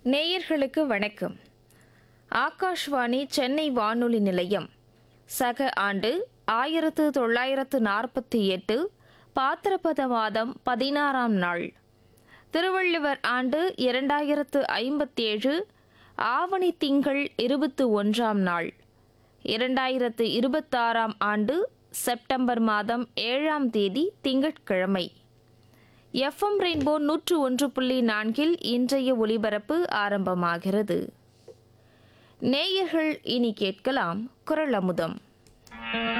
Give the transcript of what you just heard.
நேயர்களுக்கு வணக்கம் ஆகாஷ்வாணி சென்னை வானொலி நிலையம் சக ஆண்டு ஆயிரத்து தொள்ளாயிரத்து நாற்பத்தி எட்டு பாத்திரபத மாதம் பதினாறாம் நாள் திருவள்ளுவர் ஆண்டு இரண்டாயிரத்து ஐம்பத்தேழு ஆவணி திங்கள் இருபத்து ஒன்றாம் நாள் இரண்டாயிரத்து இருபத்தாறாம் ஆண்டு செப்டம்பர் மாதம் ஏழாம் தேதி திங்கட்கிழமை எஃப்எம் ரெயின்போ நூற்று ஒன்று புள்ளி நான்கில் இன்றைய ஒலிபரப்பு ஆரம்பமாகிறது நேயர்கள் இனி கேட்கலாம் குரல் அமுதம்